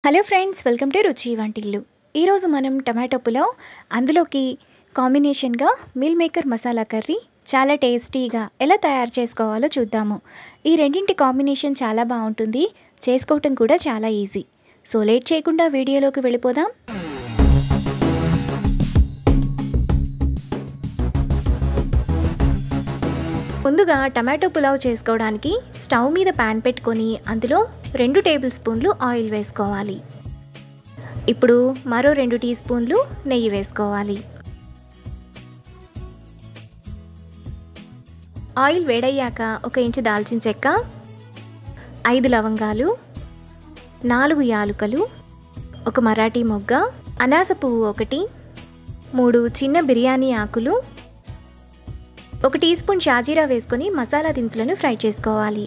hello friends welcome to రుచి వంటిల్లు ఈరోజు మనం టమాటో పులావ్ అందులోకి కాంబినేషన్గా మీల్ మేకర్ మసాలా కర్రీ చాలా టేస్టీగా ఎలా తయారు చేసుకోవాలో చూద్దాము ఈ రెండింటి కాంబినేషన్ చాలా బాగుంటుంది చేసుకోవటం కూడా చాలా ఈజీ సో లేట్ చేయకుండా వీడియోలోకి వెళ్ళిపోదాం ముందుగా టమాటో పులావ్ చేసుకోవడానికి స్టవ్ మీద ప్యాన్ పెట్టుకొని అందులో రెండు టేబుల్ స్పూన్లు ఆయిల్ వేసుకోవాలి ఇప్పుడు మరో రెండు టీ స్పూన్లు నెయ్యి వేసుకోవాలి ఆయిల్ వేడయ్యాక ఒక ఇంచు దాల్చిన చెక్క ఐదు లవంగాలు నాలుగు యాలుకలు ఒక మరాఠీ మొగ్గ అనాస పువ్వు ఒకటి మూడు చిన్న బిర్యానీ ఆకులు ఒక టీ స్పూన్ షాజీరా వేసుకొని మసాలా దినుసులను ఫ్రై చేసుకోవాలి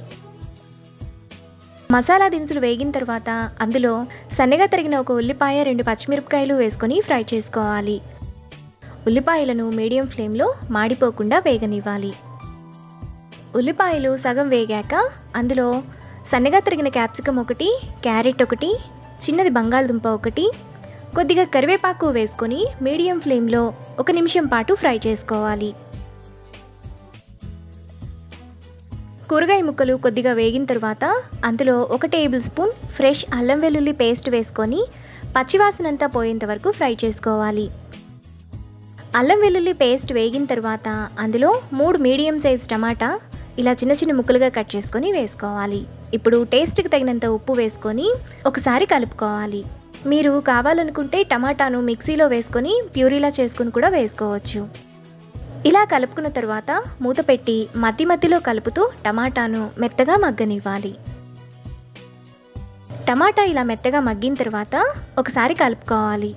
మసాలా దినుసులు వేగిన తర్వాత అందులో సన్నగా తరిగిన ఒక ఉల్లిపాయ రెండు పచ్చిమిరపకాయలు వేసుకొని ఫ్రై చేసుకోవాలి ఉల్లిపాయలను మీడియం ఫ్లేమ్లో మాడిపోకుండా వేగనివ్వాలి ఉల్లిపాయలు సగం వేగాక అందులో సన్నగా తరిగిన క్యాప్సికం ఒకటి క్యారెట్ ఒకటి చిన్నది బంగాళదుంప ఒకటి కొద్దిగా కరివేపాకు వేసుకొని మీడియం ఫ్లేమ్లో ఒక నిమిషం పాటు ఫ్రై చేసుకోవాలి కూరగాయ ముక్కలు కొద్దిగా వేగిన తర్వాత అందులో ఒక టేబుల్ స్పూన్ ఫ్రెష్ అల్లం వెల్లుల్లి పేస్ట్ వేసుకొని పచ్చివాసనంతా పోయేంత వరకు ఫ్రై చేసుకోవాలి అల్లం వెల్లుల్లి పేస్ట్ వేగిన తర్వాత అందులో మూడు మీడియం సైజ్ టమాటా ఇలా చిన్న చిన్న ముక్కలుగా కట్ చేసుకొని వేసుకోవాలి ఇప్పుడు టేస్ట్కి తగినంత ఉప్పు వేసుకొని ఒకసారి కలుపుకోవాలి మీరు కావాలనుకుంటే టమాటాను మిక్సీలో వేసుకొని ప్యూరీలా చేసుకుని కూడా వేసుకోవచ్చు ఇలా కలుపుకున్న తర్వాత మూత పెట్టి మధ్య మధ్యలో కలుపుతూ టమాటాను మెత్తగా మగ్గనివ్వాలి టమాటా ఇలా మెత్తగా మగ్గిన తర్వాత ఒకసారి కలుపుకోవాలి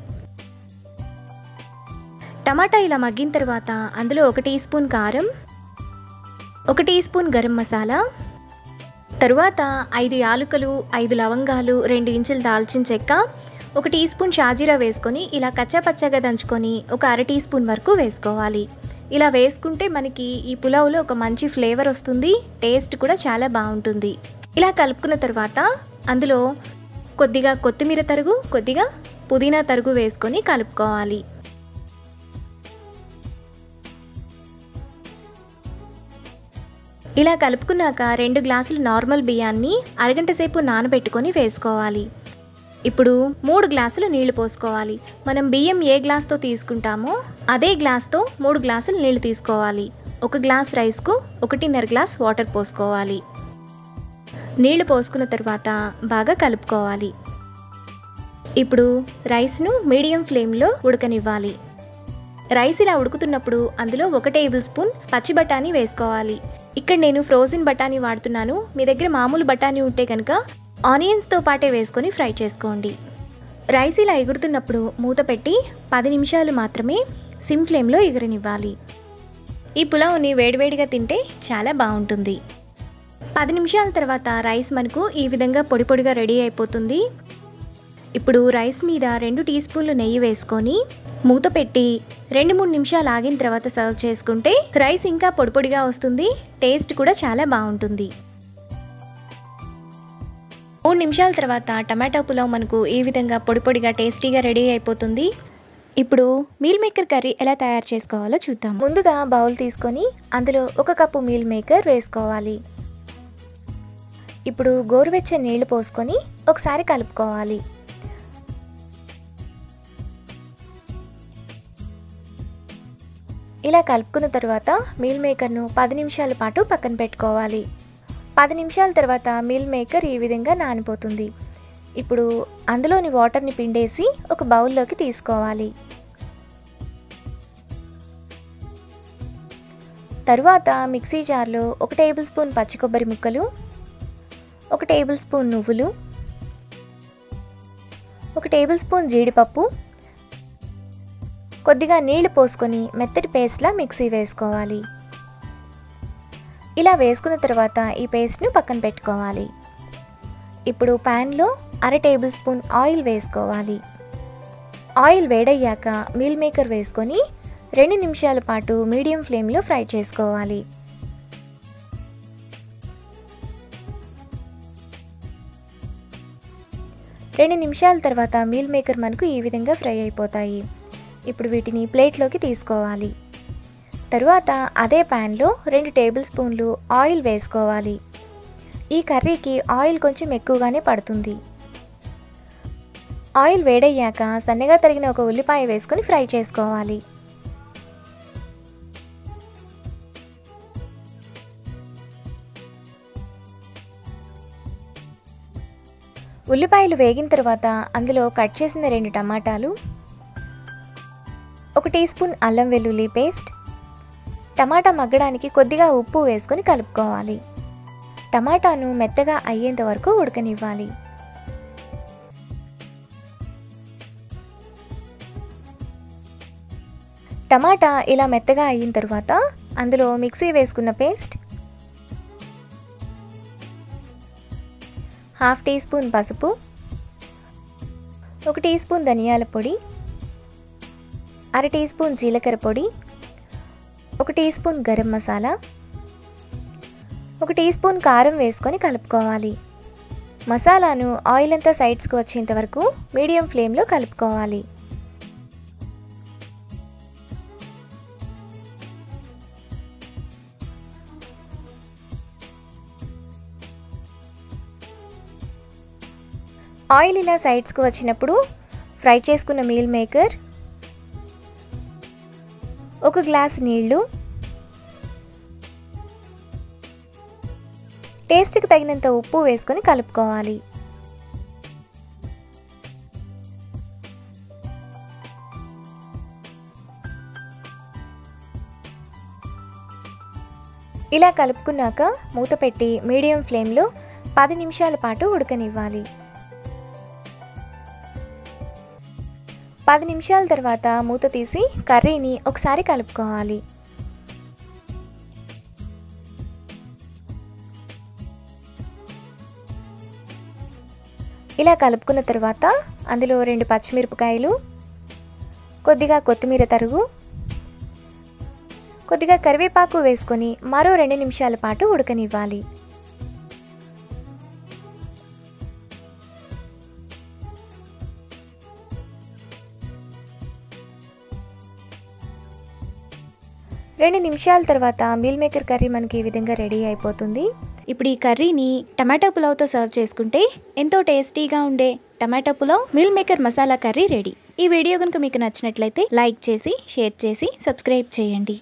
టమాటా ఇలా మగ్గిన తర్వాత అందులో ఒక టీ స్పూన్ కారం ఒక టీ స్పూన్ గరం మసాలా తరువాత ఐదు యాలుకలు ఐదు లవంగాలు రెండు ఇంచులు దాల్చిన చెక్క ఒక టీ స్పూన్ షాజీరా వేసుకొని ఇలా కచ్చాపచ్చాగా దంచుకొని ఒక అర టీ స్పూన్ వరకు వేసుకోవాలి ఇలా వేసుకుంటే మనకి ఈ పులావ్లో ఒక మంచి ఫ్లేవర్ వస్తుంది టేస్ట్ కూడా చాలా బాగుంటుంది ఇలా కలుపుకున్న తర్వాత అందులో కొద్దిగా కొత్తిమీర తరుగు కొద్దిగా పుదీనా తరుగు వేసుకొని కలుపుకోవాలి ఇలా కలుపుకున్నాక రెండు గ్లాసులు నార్మల్ బియ్యాన్ని అరగంట సేపు నానబెట్టుకొని వేసుకోవాలి ఇప్పుడు మూడు గ్లాసులు నీళ్లు పోసుకోవాలి మనం బియ్యం ఏ గ్లాస్తో తీసుకుంటామో అదే గ్లాస్తో మూడు గ్లాసులు నీళ్లు తీసుకోవాలి ఒక గ్లాస్ రైస్కు ఒకటిన్నర గ్లాస్ వాటర్ పోసుకోవాలి నీళ్లు పోసుకున్న తర్వాత బాగా కలుపుకోవాలి ఇప్పుడు రైస్ను మీడియం ఫ్లేమ్లో ఉడకనివ్వాలి రైస్ ఇలా ఉడుకుతున్నప్పుడు అందులో ఒక టేబుల్ స్పూన్ పచ్చి బఠానీ వేసుకోవాలి ఇక్కడ నేను ఫ్రోజన్ బఠానీ వాడుతున్నాను మీ దగ్గర మామూలు బఠానీ ఉంటే కనుక ఆనియన్స్తో పాటే వేసుకొని ఫ్రై చేసుకోండి రైస్ ఇలా ఎగురుతున్నప్పుడు మూత పెట్టి పది నిమిషాలు మాత్రమే సిమ్ ఫ్లేమ్లో ఎగరనివ్వాలి ఈ పులావ్ని వేడివేడిగా తింటే చాలా బాగుంటుంది పది నిమిషాల తర్వాత రైస్ మనకు ఈ విధంగా పొడి పొడిగా రెడీ అయిపోతుంది ఇప్పుడు రైస్ మీద రెండు టీ స్పూన్లు నెయ్యి వేసుకొని మూత పెట్టి రెండు మూడు నిమిషాలు ఆగిన తర్వాత సర్వ్ చేసుకుంటే రైస్ ఇంకా పొడి పొడిగా వస్తుంది టేస్ట్ కూడా చాలా బాగుంటుంది మూడు నిమిషాల తర్వాత టమాటో పులావ్ మనకు ఈ విధంగా పొడి పొడిగా టేస్టీగా రెడీ అయిపోతుంది ఇప్పుడు మీల్ మేకర్ కర్రీ ఎలా తయారు చేసుకోవాలో చూద్దాం ముందుగా బౌల్ తీసుకొని అందులో ఒక కప్పు మీల్ మేకర్ వేసుకోవాలి ఇప్పుడు గోరువెచ్చని నీళ్లు పోసుకొని ఒకసారి కలుపుకోవాలి ఇలా కలుపుకున్న తర్వాత మీల్ మేకర్ను పది నిమిషాల పాటు పక్కన పెట్టుకోవాలి పది నిమిషాల తర్వాత మీల్ మేకర్ ఈ విధంగా నానిపోతుంది ఇప్పుడు అందులోని వాటర్ని పిండేసి ఒక బౌల్లోకి తీసుకోవాలి తరువాత మిక్సీ జార్లో ఒక టేబుల్ స్పూన్ పచ్చి కొబ్బరి ముక్కలు ఒక టేబుల్ స్పూన్ నువ్వులు ఒక టేబుల్ స్పూన్ జీడిపప్పు కొద్దిగా నీళ్లు పోసుకొని మెత్తటి పేస్ట్లా మిక్సీ వేసుకోవాలి ఇలా వేసుకున్న తర్వాత ఈ పేస్ట్ను పక్కన పెట్టుకోవాలి ఇప్పుడు ప్యాన్లో అర టేబుల్ స్పూన్ ఆయిల్ వేసుకోవాలి ఆయిల్ వేడయ్యాక మీల్ మేకర్ వేసుకొని రెండు నిమిషాల పాటు మీడియం ఫ్లేమ్లో ఫ్రై చేసుకోవాలి రెండు నిమిషాల తర్వాత మీల్ మేకర్ మనకు ఈ విధంగా ఫ్రై అయిపోతాయి ఇప్పుడు వీటిని ప్లేట్లోకి తీసుకోవాలి తరువాత అదే ప్యాన్లో రెండు టేబుల్ స్పూన్లు ఆయిల్ వేసుకోవాలి ఈ కర్రీకి ఆయిల్ కొంచెం ఎక్కువగానే పడుతుంది ఆయిల్ వేడయ్యాక సన్నగా తరిగిన ఒక ఉల్లిపాయ వేసుకొని ఫ్రై చేసుకోవాలి ఉల్లిపాయలు వేగిన తర్వాత అందులో కట్ చేసిన రెండు టమాటాలు ఒక టీ స్పూన్ అల్లం వెల్లుల్లి పేస్ట్ టమాటా మగ్గడానికి కొద్దిగా ఉప్పు వేసుకొని కలుపుకోవాలి టమాటాను మెత్తగా అయ్యేంత వరకు ఉడకనివ్వాలి టమాటా ఇలా మెత్తగా అయిన తర్వాత అందులో మిక్సీ వేసుకున్న పేస్ట్ హాఫ్ టీ స్పూన్ పసుపు ఒక టీ స్పూన్ ధనియాల పొడి అర టీ స్పూన్ జీలకర్ర పొడి ఒక టీ స్పూన్ గరం మసాలా ఒక టీ స్పూన్ కారం వేసుకొని కలుపుకోవాలి మసాలాను ఆయిల్ అంతా సైడ్స్కి వచ్చేంత వరకు మీడియం ఫ్లేమ్లో కలుపుకోవాలి ఆయిల్ ఇలా సైడ్స్కి వచ్చినప్పుడు ఫ్రై చేసుకున్న మీల్ మేకర్ ఒక గ్లాస్ నీళ్లు టేస్ట్కి తగినంత ఉప్పు వేసుకొని కలుపుకోవాలి ఇలా కలుపుకున్నాక మూత పెట్టి మీడియం ఫ్లేమ్లో పది నిమిషాల పాటు ఉడకనివ్వాలి పది నిమిషాల తర్వాత మూత తీసి కర్రీని ఒకసారి కలుపుకోవాలి ఇలా కలుపుకున్న తర్వాత అందులో రెండు పచ్చిమిరపకాయలు కొద్దిగా కొత్తిమీర తరుగు కొద్దిగా కరివేపాకు వేసుకొని మరో రెండు నిమిషాల పాటు ఉడకనివ్వాలి రెండు నిమిషాల తర్వాత మీల్ మేకర్ కర్రీ మనకి ఈ విధంగా రెడీ అయిపోతుంది ఇప్పుడు ఈ కర్రీని టమాటో పులావ్తో సర్వ్ చేసుకుంటే ఎంతో టేస్టీగా ఉండే tomato pulao meal maker masala curry ready ఈ వీడియో కనుక మీకు నచ్చినట్లయితే లైక్ చేసి షేర్ చేసి సబ్స్క్రైబ్ చేయండి